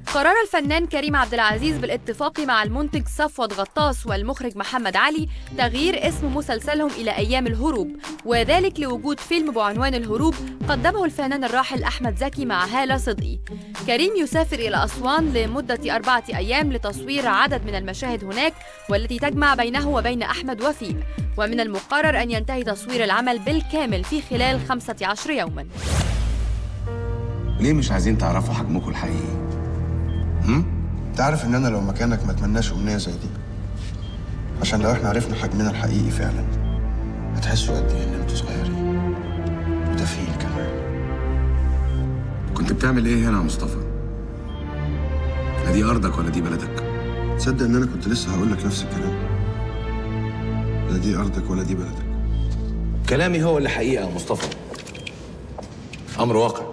قرر الفنان كريم عبد العزيز بالاتفاق مع المنتج صفوت غطاس والمخرج محمد علي تغيير اسم مسلسلهم إلى أيام الهروب وذلك لوجود فيلم بعنوان الهروب قدمه الفنان الراحل أحمد زكي مع هالة صدقي كريم يسافر إلى أسوان لمدة أربعة أيام لتصوير عدد من المشاهد هناك والتي تجمع بينه وبين أحمد وفيق ومن المقرر أن ينتهي تصوير العمل بالكامل في خلال 15 يوماً ليه مش عايزين تعرفوا حجمكم الحقيقي؟ انت عارف ان انا لو مكانك ما اتمناش امنيه زي دي عشان لو احنا عرفنا حجمنا الحقيقي فعلا هتحسوا قد ايه ان انتوا صغيرين وتافهين كمان كنت بتعمل ايه هنا يا مصطفى؟ لا دي ارضك ولا دي بلدك؟ تصدق ان انا كنت لسه هقول لك نفس الكلام لا دي ارضك ولا دي بلدك كلامي هو اللي حقيقة يا مصطفى أمر واقع